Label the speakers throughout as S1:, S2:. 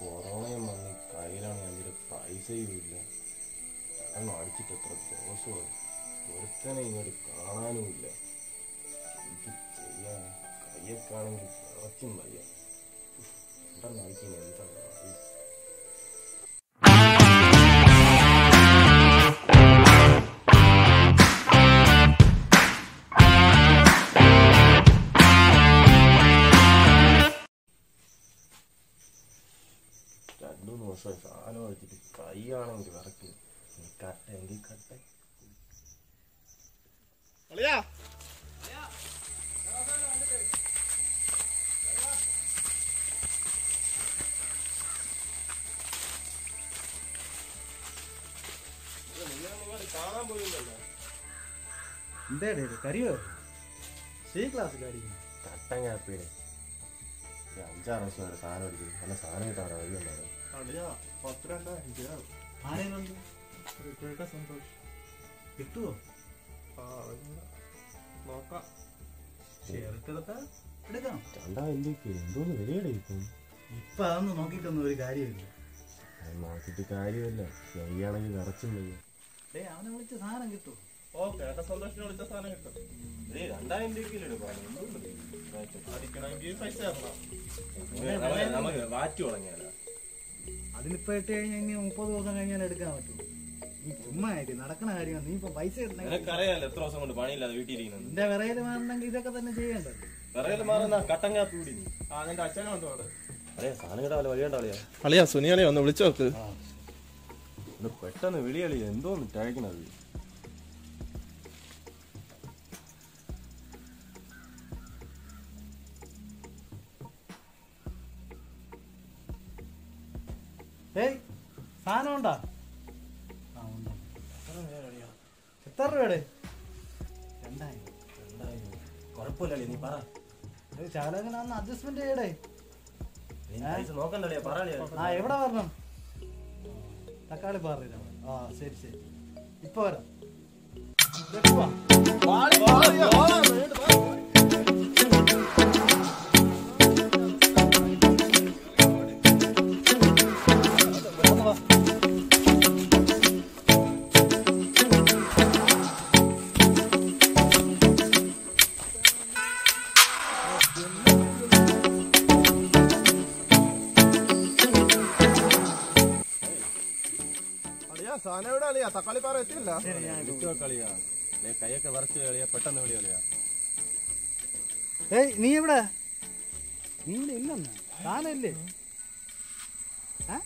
S1: കൊറോണയും വന്ന് കയ്യിലാണ് എൻ്റെ പൈസയും ഇല്ല കാരണം അടിച്ചിട്ട് എത്ര ദിവസമായി ഒരുത്തനെ ഇങ്ങോട്ട് കാണാനും ഇല്ല എന്ത് ചെയ്യാൻ കയ്യൊക്കെ ആണെങ്കിൽ വിറച്ചും വയ്യ എന്താ അടിക്കുന്നത് എന്താ വഴി? രണ്ടു മൂന്ന് ദിവസമായി സാധനം അടിച്ചിട്ട് കൈയാണെങ്കിൽ വിറയ്ക്കും ഈ കട്ട എങ്കിൽ കട്ട
S2: അളിയാ
S1: കാണാൻ പോയില്ലല്ലോ
S3: എന്തേടേ ഇത്? കരിയോ സി ക്ലാസ്സിൽ അടിക്കുന്നു
S1: കട്ടൻ കാപ്പിയുടെ ഈ അഞ്ചാറ് ദിവസമായിട്ട് സാധനം അടിക്കും നല്ല സാധനം കിട്ടാൻ വഴി ഉണ്ടായിരുന്നു
S2: അളിയാ പത്ത് രണ്ടായിരം രൂപ
S3: ആരെയുണ്ട്
S2: റിട്ടേർഡ് സന്തോഷ്
S3: കിട്ടുവോ
S2: ആ അതൊന്നും നോക്കാം
S3: ചേർത്തെടുത്താ എടുക്കാം
S1: രണ്ടായിരം രൂപയ്ക്ക് എന്തോന്ന് വിലയുടെ ഇപ്പം
S3: ഇപ്പൊ അതൊന്നും നോക്കിയിട്ടൊന്നും ഒരു കാര്യമില്ല
S1: അത് നോക്കിയിട്ട് കാര്യമില്ല വയ്യാണെങ്കിൽ വിറച്ചും വയ്യ
S3: ഡേ അവനെ വിളിച്ച് സാധനം കിട്ടും
S2: ഓ കേട്ട സന്തോഷിനെ വിളിച്ച സാധനം കിട്ടും
S1: രണ്ടായിരം രൂപയ്ക്ക്
S2: അടിക്കണമെങ്കിൽ പൈസ തരണം
S1: നമുക്ക് വാറ്റ് തുടങ്ങിയാലോ
S3: അതിലിപ്പോ ഇട്ട് കഴിഞ്ഞാൽ ഇനി മുപ്പത് ദിവസം കഴിഞ്ഞാൽ എടുക്കാൻ പറ്റും നീ ചുമ്മാ ആയിട്ട് നടക്കണ കാര്യമാണ് നീ ഇപ്പൊ പൈസ ഇടണമെങ്കിൽ
S1: നിനക്കറിയാലോ എത്ര ദിവസം കൊണ്ട് പണിയില്ലാതെ വീട്ടിലിരിക്കുന്നത്
S3: നിന്റെ വിറയിൽ മാറണമെങ്കിൽ ഇതൊക്കെ തന്നെ ചെയ്യേണ്ടത്
S1: വിറയിൽ മാറുന്ന കട്ടൻ കാപ്പി കൂടി
S2: ആ നിന്റെ അച്ഛനുണ്ടോ അവിടെ
S1: അതെ സാധനം കിട്ടാൻ വല്ല വഴിയുണ്ടാവില്ല
S2: അളിയാ സുനിയാളിയാ ഒന്ന് വിളിച്ചു നോക്ക്
S1: ഒന്ന് പെട്ടെന്ന് വിളിയളി എന്തോന്ന് ടഴക്കണത്
S3: ഏയ് സാധനം ഉണ്ടാ ആ ഉണ്ട് എത്ര രൂപയുടെ രണ്ടായിരം
S1: കുഴപ്പമില്ലല്ലേ നീ പറ
S3: ഏയ് ചാലകന ഒന്ന് അഡ്ജസ്റ്റ്മെന്റ് ചെയ്യടേ
S1: നീ പൈസ നോക്കണ്ടല്ലേ പറയലേ
S3: ആ എവിടെ വരണം തക്കാളി പാറില്ല ആ ശരി ശരി ഇപ്പൊ വരാം ഇതൊക്കെ വാ.
S2: അളിയാ സാധനം എവിടെ അളിയാ തക്കാളി പാറ എത്തിയില്ല
S3: ശരി ഞാൻ
S1: വിട്ടോ കളിയാ ദേ കൈയൊക്കെ വറച്ച് കളിയാ പെട്ടെന്ന് വിളി കളിയാ
S3: ഏയ് നീ എവിടെ നീ ഇവിടെ ഇല്ലെന്ന് താനല്ലേ ഏ?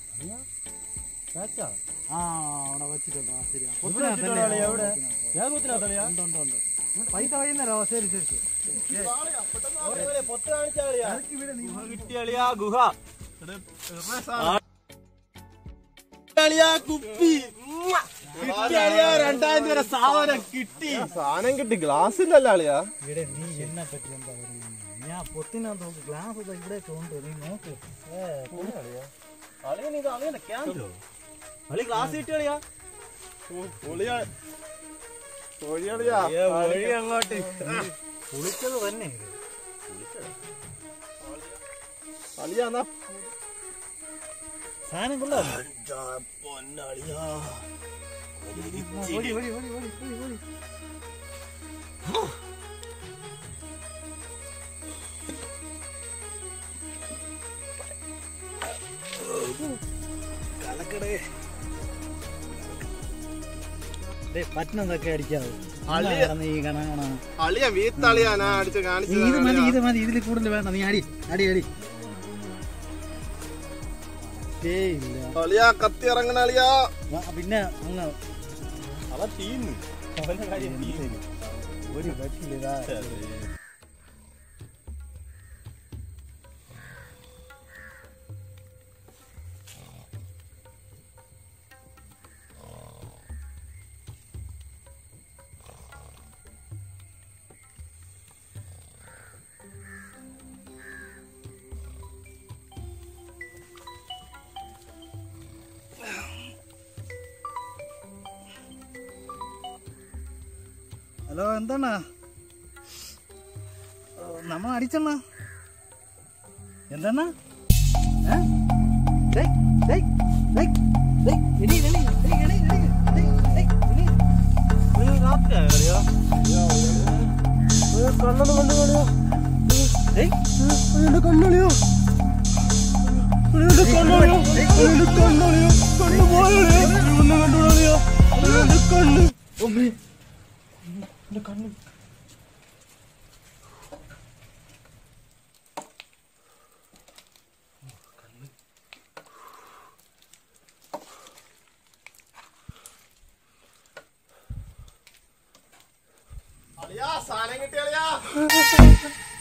S3: ആ അവിടെ വെച്ചിട്ടുണ്ട് ആ ശരി
S1: വെച്ചിട്ടുണ്ടോ അളിയാ എവിടെ? ഞാൻ കൂത്തിനകത്തളിയാ
S3: ഉണ്ട് ഉണ്ട് ഉണ്ട് പൈസ വൈകുന്നേരം ഓ ശരി ശരി ശരി ഇവിടെ നീ
S1: കിട്ടിയളിയാ ഗുഹ കുപ്പി രണ്ടായിരം രൂപ സാധനം കിട്ടി
S2: സാധനം കിട്ടി ഗ്ലാസ് ഇല്ലല്ലോ അളിയാ
S3: ഇവിടെ നീ എന്നെ പറ്റി എന്താ പറയുന്നത് ഞാൻ പൊത്തിനകത്ത് നോക്ക് ഗ്ലാസ് ഇതാ ഇവിടെ ഉണ്ട് നീ നോക്ക് ഏ,
S1: അളി ക്ലാസ് കിട്ടിയളിയാ
S2: പൊളിയാ പൊളിയാളിയാ
S1: വഴി അങ്ങോട്ട്
S3: കുളിച്ചത് തന്നെ ഇത്.
S2: അളിയാ എന്നാ
S3: സാധനം കൊള്ളാം
S1: പൊന്നളിയാ
S3: ഓടി ഓടി ഓടി ഓടി ഓടി ഓടി പറ്റുന്നതൊക്കെ അടിക്കാതെ
S2: അളിയ-
S3: നീ കണ കാണാ
S2: അളിയാ വീത്തളിയാ ഞാൻ അടിച്ച്
S3: നീ
S2: കാണിച്ചു
S3: ഇത് മതി ഇത് മതി ഇതിൽ കൂടുതൽ വേണ്ട നീ അടി അടി അടി ഏയ് ഇല്ല
S2: അളിയാ കത്തി ഇറങ്ങണ അളിയാ
S3: ആ, പിന്നെ അങ്ങ്
S1: അവൻ തീന്നു അവന്റെ കാര്യം തീന്നു
S3: ഒരു പറ്റില്ല ഇതാ. ഹലോ എന്താണ് നമ്മ അടിച്ചണ്ണ എന്താണ് ഡേയ്, ഡേയ്, ഡേയ്, ഡേയ്, എണീ, എണീ, ഡേയ്, എണീ, എണീ, ഡേയ്, ഡേയ്, എണീ.
S2: ഒരു രാത്രിയായ കളിയാ
S1: കണ്ണൊന്ന് കണ്ടു കളിയാ
S3: ഡേയ്,
S1: എന്റെ കണ്ണളിയോ എന്റെ കണ്ണളിയോ എന്റെ കണ്ണളിയോ കണ്ണു പോയളിയോ ഒന്ന് കണ്ടു കളിയോ എന്റെ കണ്ണ് അമ്മേ എന്റെ കണ്ണ്
S2: അളിയാ സാധനം കിട്ടിയ കളിയാ